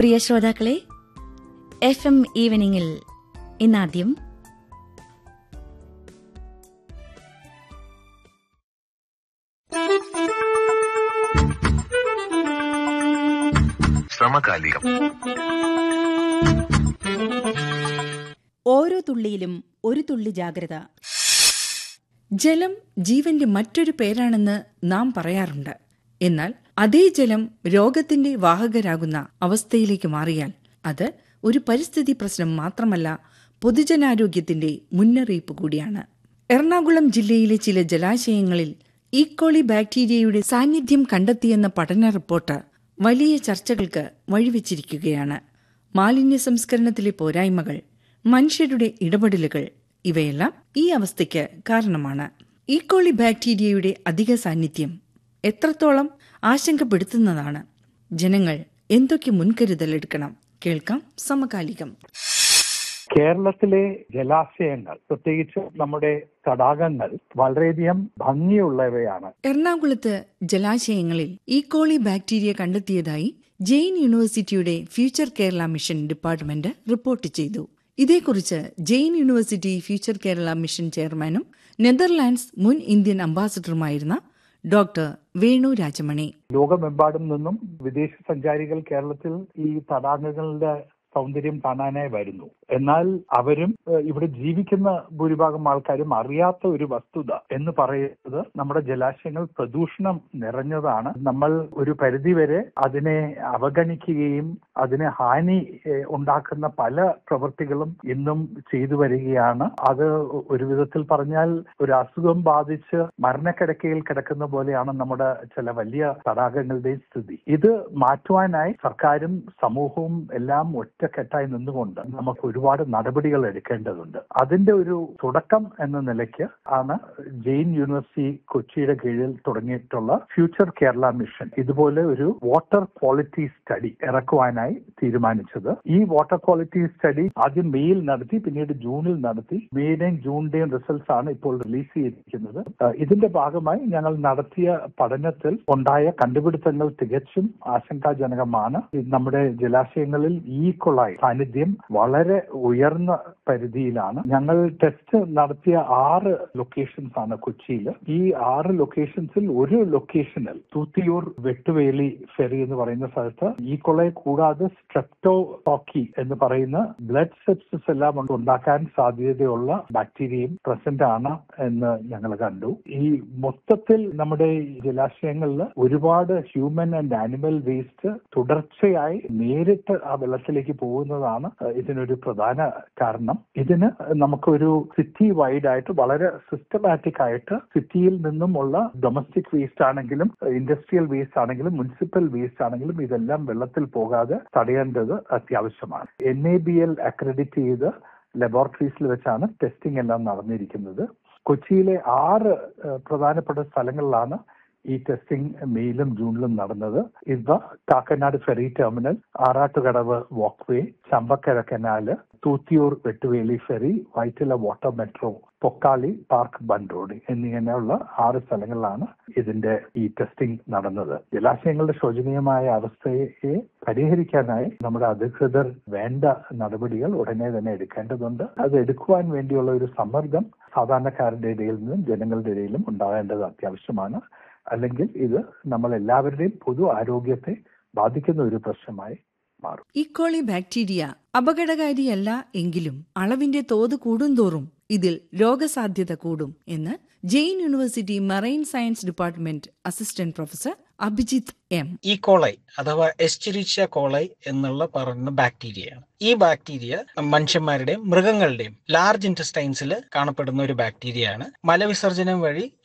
പ്രിയ ശ്രോതാക്കളെ F M ഈവനിങ്ങിൽ ഇന്നാദ്യം സമകാലികം ഓരോ തുള്ളിയിലും ഒരു തുള്ളി ജാഗ്രത ജലം ജീവന്റെ മറ്റൊരു പേരാണെന്ന് നാം പറയാറുണ്ട് എന്നാൽ അതേ ജലം രോഗത്തിന്റെ വാഹകരാകുന്ന അവസ്ഥയിലേക്ക് മാറിയാൽ അത് ഒരു പരിസ്ഥിതി പ്രശ്നം മാത്രമല്ല പൊതുജനാരോഗ്യത്തിന്റെ മുന്നറിയിപ്പ് കൂടിയാണ് എറണാകുളം ജില്ലയിലെ ചില ജലാശയങ്ങളിൽ ഈക്കോളി ബാക്ടീരിയയുടെ സാന്നിധ്യം കണ്ടെത്തിയെന്ന പഠന റിപ്പോർട്ട് വലിയ ചർച്ചകൾക്ക് വഴിവെച്ചിരിക്കുകയാണ് മാലിന്യ സംസ്കരണത്തിലെ പോരായ്മകൾ മനുഷ്യരുടെ ഇടപെടലുകൾ ഇവയെല്ലാം ഈ അവസ്ഥയ്ക്ക് കാരണമാണ് ഈക്കോളി ബാക്ടീരിയയുടെ അധിക സാന്നിധ്യം എത്രത്തോളം ആശങ്കപ്പെടുത്തുന്നതാണ് ജനങ്ങൾ എന്തൊക്കെ മുൻകരുതലെടുക്കണം കേൾക്കാം സമകാലികം കേരളത്തിലെ ജലാശയങ്ങൾ പ്രത്യേകിച്ച് നമ്മുടെ തടാകങ്ങൾ വളരെയധികം ഭംഗിയുള്ളവയാണ് എറണാകുളത്ത് ജലാശയങ്ങളിൽ ഈക്കോളി ബാക്ടീരിയ കണ്ടെത്തിയതായി ജെയിൻ യൂണിവേഴ്സിറ്റിയുടെ future Kerala mission department report ചെയ്തു ഇതേക്കുറിച്ച് Jain university future Kerala mission ചെയർമാനും നെതർലാൻഡ്സ് മുൻ ഇന്ത്യൻ അംബാസഡറുമായിരുന്ന ഡോക്ടർ വേണു രാജമണി ലോകമെമ്പാടും നിന്നും വിദേശ സഞ്ചാരികൾ കേരളത്തിൽ ഈ തടാകങ്ങളുടെ സൗന്ദര്യം കാണാനായി വരുന്നു എന്നാൽ അവരും ഏഹ്, ഇവിടെ ജീവിക്കുന്ന ഭൂരിഭാഗം ആൾക്കാരും അറിയാത്ത ഒരു വസ്തുത എന്ന് പറയുന്നത് നമ്മുടെ ജലാശയങ്ങൾ പ്രദൂഷണം നിറഞ്ഞതാണ് നമ്മൾ ഒരു പരിധിവരെ അതിനെ അവഗണിക്കുകയും അതിന് ഹാനി ഏഹ്, ഉണ്ടാക്കുന്ന പല പ്രവൃത്തികളും ഇന്നും ചെയ്തു വരികയാണ് അത് ഒരു വിധത്തിൽ പറഞ്ഞാൽ ഒരു അസുഖം ബാധിച്ച് മരണക്കിടക്കയിൽ കിടക്കുന്ന പോലെയാണ് നമ്മുടെ ചില വലിയ തടാകങ്ങളുടെ സ്ഥിതി ഇത് മാറ്റുവാനായി സർക്കാരും സമൂഹവും എല്ലാം ഒറ്റക്കെട്ടായി നിന്നുകൊണ്ട് നമുക്ക് ഒരുപാട് നടപടികൾ എടുക്കേണ്ടതുണ്ട് അതിന്റെ ഒരു തുടക്കം എന്ന നിലയ്ക്ക് ആണ് ജെയിൻ യൂണിവേഴ്സിറ്റി കൊച്ചിയുടെ കീഴിൽ തുടങ്ങിയിട്ടുള്ള ഫ്യൂച്ചർ കേരള മിഷൻ ഇതുപോലെ ഒരു വാട്ടർ ക്വാളിറ്റി സ്റ്റഡി ഇറക്കുവാനായി തീരുമാനിച്ചത് ഈ വാട്ടർ ക്വാളിറ്റി സ്റ്റഡി ആദ്യം മെയ്യിൽ നടത്തി പിന്നീട് ജൂണിൽ നടത്തി മെയ്യുടെയും ജൂണിന്റെയും റിസൾട്ട്സ് ആണ് ഇപ്പോൾ റിലീസ് ചെയ്തിരിക്കുന്നത് ഏഹ് ഇതിന്റെ ഭാഗമായി ഞങ്ങൾ നടത്തിയ പഠനത്തിൽ ഉണ്ടായ കണ്ടുപിടുത്തങ്ങൾ തികച്ചും ആശങ്കാജനകമാണ് ഇത് നമ്മുടെ ജലാശയങ്ങളിൽ ഈ കൊളായി സാന്നിധ്യം വളരെ ഉയർന്ന പരിധിയിലാണ് ഞങ്ങൾ ടെസ്റ്റ് നടത്തിയ ആറ് ലൊക്കേഷൻസ് ആണ് കൊച്ചിയിൽ ഈ ആറ് ലൊക്കേഷൻസിൽ ഒരു ലൊക്കേഷനിൽ തൂത്തിയൂർ വെട്ടുവേലി ഫെറി എന്ന് പറയുന്ന സ്ഥലത്ത് ഈ കൊളയെ കൂടാതെ സ്ട്രെപ്റ്റോകോക്കി എന്ന് പറയുന്ന ബ്ലഡ് സെപ്സിസ് എല്ലാം കൊണ്ട് ഉണ്ടാക്കാൻ സാധ്യതയുള്ള ബാക്ടീരിയയും പ്രസന്റ് ആണ് എന്ന് ഞങ്ങൾ കണ്ടു ഈ മൊത്തത്തിൽ നമ്മുടെ ഈ ജലാശയങ്ങളിൽ ഒരുപാട് ഹ്യൂമൻ ആൻഡ് ആനിമൽ വേസ്റ്റ് തുടർച്ചയായി നേരിട്ട് ആ വെള്ളത്തിലേക്ക് പോകുന്നതാണ് ഇതിനൊരു പ്രധാന കാരണം ഇതിന് നമുക്കൊരു സിറ്റി വൈഡ് ആയിട്ട് വളരെ സിസ്റ്റമാറ്റിക് ആയിട്ട് സിറ്റിയിൽ നിന്നുമുള്ള ഡൊമസ്റ്റിക് വേസ്റ്റ് ആണെങ്കിലും ഇൻഡസ്ട്രിയൽ വേസ്റ്റ് ആണെങ്കിലും മുനിസിപ്പൽ വേസ്റ്റ് ആണെങ്കിലും ഇതെല്ലാം വെള്ളത്തിൽ പോകാതെ തടയേണ്ടത് അത്യാവശ്യമാണ് N A B L accredit ചെയ്ത് ലബോറട്ടറീസിൽ വെച്ചാണ് ടെസ്റ്റിംഗ് എല്ലാം നടന്നിരിക്കുന്നത് കൊച്ചിയിലെ ആറ് ഏഹ്, പ്രധാനപ്പെട്ട സ്ഥലങ്ങളിലാണ് ഈ ടെസ്റ്റിംഗ് മെയിലും ജൂണിലും നടന്നത് ഇവ Kakkanad ferry terminal Arattukadavu walkway Champakkara canal Thuthiyoor Vettuveli ferry Vyttila water metro Pokkali park bund road എന്നിങ്ങനെയുള്ള ആറ് സ്ഥലങ്ങളിലാണ് ഇതിന്റെ ഈ ടെസ്റ്റിംഗ് നടന്നത് ജലാശയങ്ങളുടെ ശോചനീയമായ അവസ്ഥയെ പരിഹരിക്കാനായി നമ്മുടെ അധികൃതർ വേണ്ട നടപടികൾ ഉടനെ തന്നെ എടുക്കേണ്ടതുണ്ട് അത് എടുക്കുവാൻ വേണ്ടിയുള്ള ഒരു സമ്മർദ്ദം സാധാരണക്കാരുടെ ഇടയിൽ നിന്നും ജനങ്ങളുടെ ഇടയിലും ഉണ്ടാകേണ്ടത് അത്യാവശ്യമാണ് അല്ലെങ്കിൽ ഇത് നമ്മൾ എല്ലാവരുടെയും പൊതു ആരോഗ്യത്തെ ബാധിക്കുന്ന ഒരു പ്രശ്നമായി മാറും ഈക്കോളി ബാക്ടീരിയ അപകടകാരിയല്ല എങ്കിലും അളവിന്റെ തോത് കൂടുന്തോറും ഇതിൽ രോഗസാധ്യത കൂടും എന്ന് Jain university marine science department assistant professor Abhijith M E coli അഥവാ എസ്റ്റിരിച്ച കോളൈ എന്നുള്ള പറയുന്ന ബാക്ടീരിയയാണ് ഈ ബാക്ടീരിയ മനുഷ്യന്മാരുടെയും മൃഗങ്ങളുടെയും ലാർജ് ഇൻറ്റസ്റ്റൈൻസിൽ കാണപ്പെടുന്ന ഒരു ബാക്ടീരിയയാണ് മലവിസർജനം വഴി